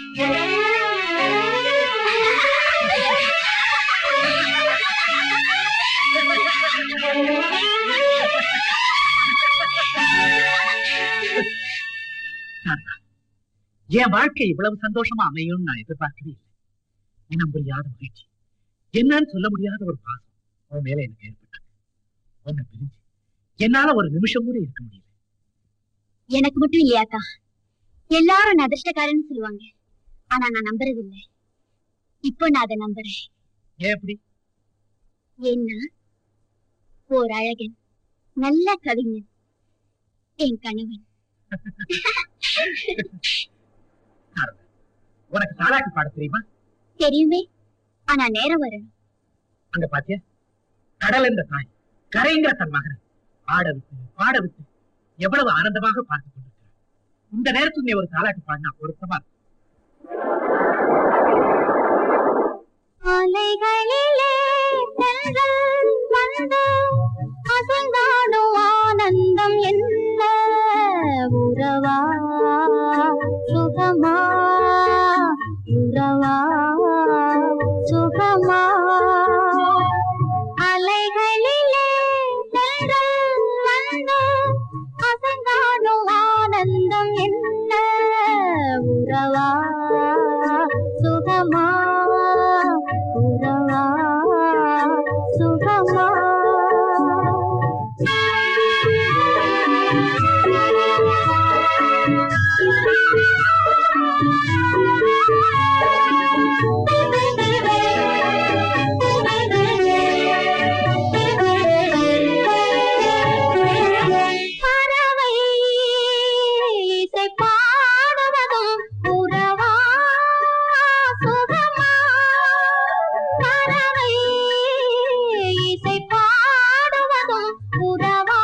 சாரதா, என் வாழ்க்கை இவ்வளவு சந்தோஷமா அமையும்னு நான் எதிர்பார்க்கவே இல்லை இனம் புரியாத மகிழ்ச்சி என்னன்னு சொல்ல முடியாத ஒரு பாசம் உன் மேல எனக்கு ஏற்பட்டது உன்னை பிரிஞ்சு என்னால ஒரு நிமிஷம் கூட இருக்க முடியல எனக்கு மட்டும் இல்லையாக்கா எல்லாரும் நான் அதிர்ஷ்டக்காரன்னு சொல்லுவாங்க ஆனா நான் நம்புறது இல்ல இப்போ நான் அதை நம்புறேன் ஏன் எப்படி ஏன்னா ஓர் அழகன் நல்ல கவிஞன் என் கணவன் சாரதா, உனக்கு தாலாட்டு பாட தெரியுமா தெரியுமே ஆனா நேரம் வரணும் அங்க பாத்தியா கடல் என்ற தாய் கரைங்கிற தன் மகன் ஆட விட்டு பாட விட்டு எவ்வளவு ஆனந்தமாக பார்த்து கொண்டிருக்கிறார் இந்த நேரத்தில் நீ ஒரு தாலாட்டு பாடினா பொருத்தமா இருக்கும். அலைகளிலே தென்றல் வந்து அசைந்தாடும் ஆனந்தம் என்ன உறவா சுகமா உறவா சுகமா அலைகளிலே தென்றல் வந்து அசைந்தாடும் ஆனந்தம் என்ன உறவா சுகமா உறவா சுகமா பறவை இசை பாடுவதும் உறவா சுகமா பறவை இசை பாடுவதும் உறவா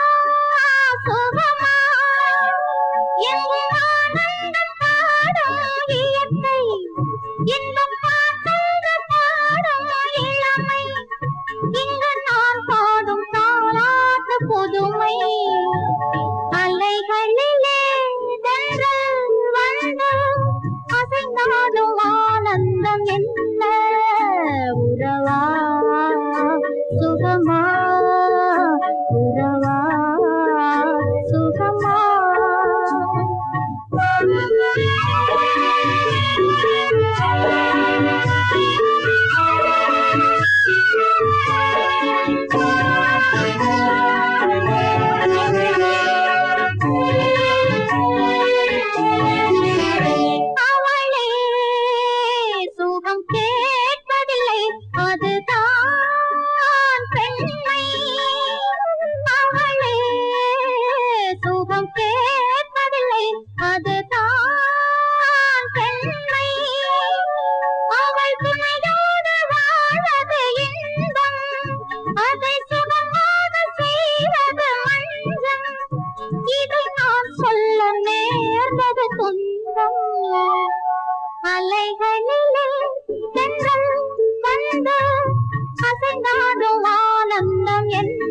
சுகமா எங்கும் ஆனந்தம் பாடும் இயற்கை இன்பம் பாட்டுங்க பாடும் இளமை இங்கு நான் பாடும் தாளாட்டு புதுமை அலைகளிலே தென்றல் வந்து அசைந்தாடும் ஆனந்தம் என்ன உறவா சுகமா உறவா சுகமா அவளே சுகம் கேட்பதில்லை அதுதான் பெண்மை அவளே சுகம் கேட்பதில்லை அதுதான் பெண்மை அவள் துணையோடு வாழ்வது இன்பம் அதை சுகமாக செய்வது மஞ்சம் இதை நான் சொல்ல நேர்ந்தது துன்பம் அலைகளிலே தென்றல் வந்து அசைந்தாடும் ஆனந்தம் என்ன